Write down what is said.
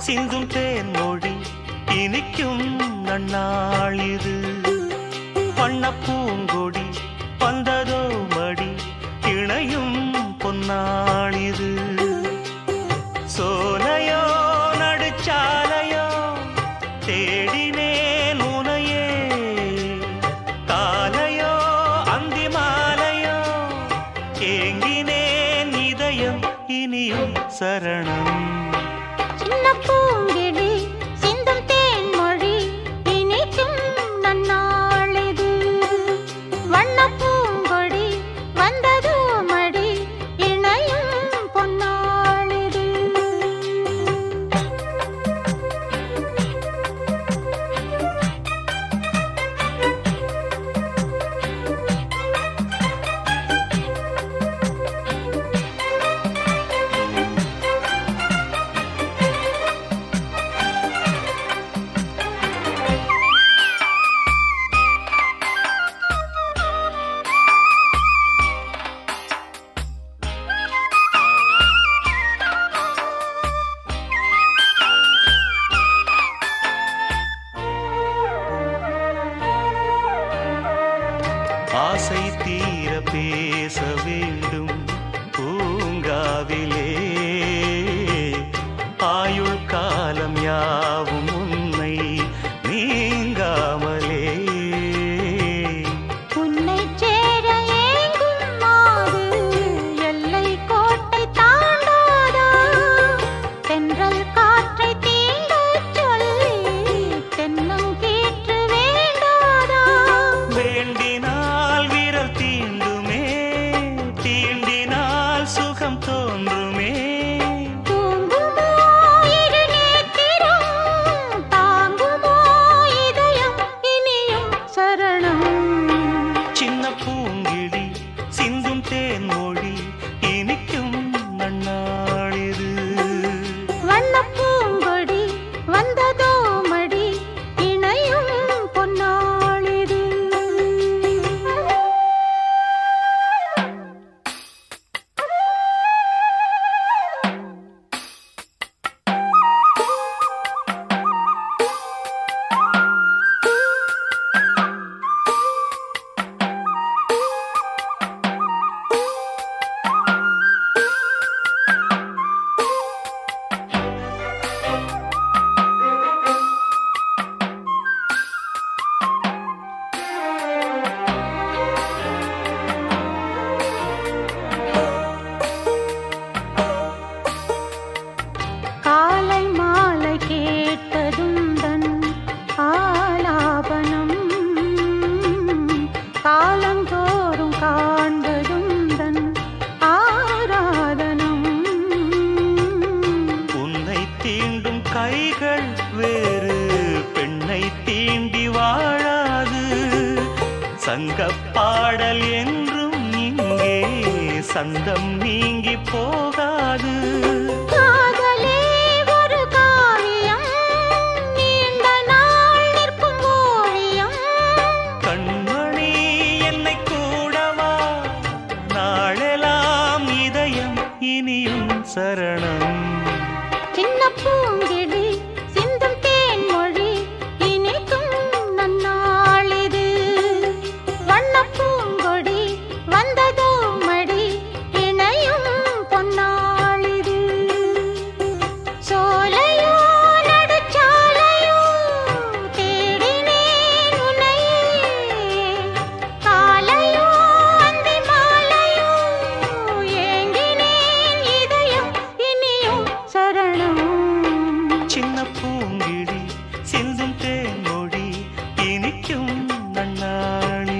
சிந்தும் தேன் மொழி இனிக்கும் நன்னாளிது வண்ண பூங்கொடி வந்ததோ மடி இணையும் பொன்னாளிது சோலையோ நடுச்சாலையோ தேடினேன் உனையே காலையோ அந்தி மாலையோ ஏங்கினேன் இதயம் இனியும் சரணம் சின்ன பூங்கிடி சிந்தும் தேன்மொழி இனிக்கும் நன்னாளிது வண்ண பூங்கொடி வந்ததோ மடி இணையும் பொன்னாளிது ஆசை தீர பேச வேண்டும் பூங்காவிலே ஆயுள் காலம் யாவும் உன்னை நீங்காமலே உன்னை சேர ஏங்கும் மாது எல்லை கோட்டை தாண்டாதா தென்றல் காற்றை தீண்டச் சொல்லி தென்னங்கீற்று வேண்டாதா வேண்டினால் விரல் தீண்டுமே தீண்டினால் சுகம் தோன்றுமே தூங்குமோ இரு நேத்திரம் தாங்குமோ இதயம் இனியும் சரணம் சின்ன பூங்கிழி சிந்தும் தேன் மொழி இனிக்கும் நன்னாளிது வண்ணப் பூங்கொடி வந்ததோ மடி இணையும் பொன்னாளிது காலை மாலை கேட்டதுந்தன் ஆலாபனம் காலந்தோறும் காண்பதுந்தன் ஆராதனம் உன்னை தீண்டும் கைகள் வேறு பெண்ணை தீண்டி வாழாது சங்கப் பாடல் என்றும் இங்கே சந்தம் நீங்கி போகாது காதலே ஒரு காவியம் நீண்ட நாள் நிற்கும் ஓவியம் கண்மணி என்னை கூடவா நாளெல்லாம் இதயம் இனியும் சரணம் சின்ன பூங்கிடி சிந்தும் தேன்மொழி இனிக்கும் நன்னாளிது வண்ணப் பூங்கொடி வந்ததோ மடி இணையும் பொன்னாளிது சோலையோ நடுச்சாலையோ தேடினேன் உன்னையே காலையோ அந்தி மாலையோ ஏங்கினேன் இதயம் இனியும் சரணம் சின்ன பூங்கிழி சிந்தும் தேன் மொழி இனிக்கும் நன்னாளி